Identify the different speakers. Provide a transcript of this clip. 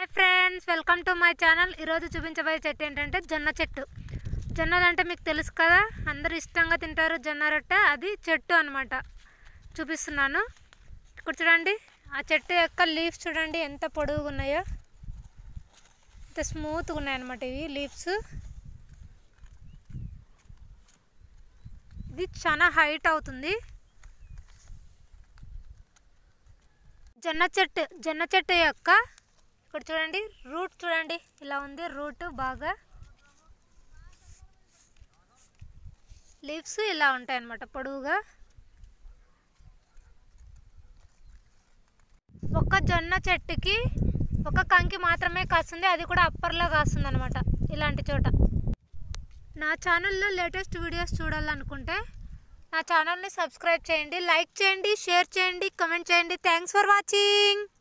Speaker 1: hi friends welcome to my channel ఈరోజు చూపించబోయే చెట్టు ఏంటంటే జొన్న చెట్టు జొన్నలు అంటే మీకు తెలుసు కదా అందరూ ఇష్టంగా తింటారు జొన్న రొట్టె అది చెట్టు అనమాట చూపిస్తున్నాను ఇక్కడ చూడండి ఆ చెట్టు యొక్క లీవ్స్ చూడండి ఎంత పొడవుగా ఉన్నాయో ఎంత స్మూత్గా ఉన్నాయన్నమాట ఇవి లీవ్స్ ఇది చాలా హైట్ అవుతుంది జొన్న చెట్టు జొన్న చెట్టు యొక్క ఇక్కడ చూడండి రూట్ చూడండి ఇలా ఉంది రూట్ బాగా లీవ్స్ ఇలా ఉంటాయి అన్నమాట పొడవుగా ఒక జొన్న చెట్టుకి ఒక కంకి మాత్రమే కాస్తుంది అది కూడా అప్పర్లో కాస్తుంది అనమాట ఇలాంటి చోట నా ఛానల్లో లేటెస్ట్ వీడియోస్ చూడాలనుకుంటే నా ఛానల్ని సబ్స్క్రైబ్ చేయండి లైక్ చేయండి షేర్ చేయండి కమెంట్ చేయండి థ్యాంక్స్ ఫర్ వాచింగ్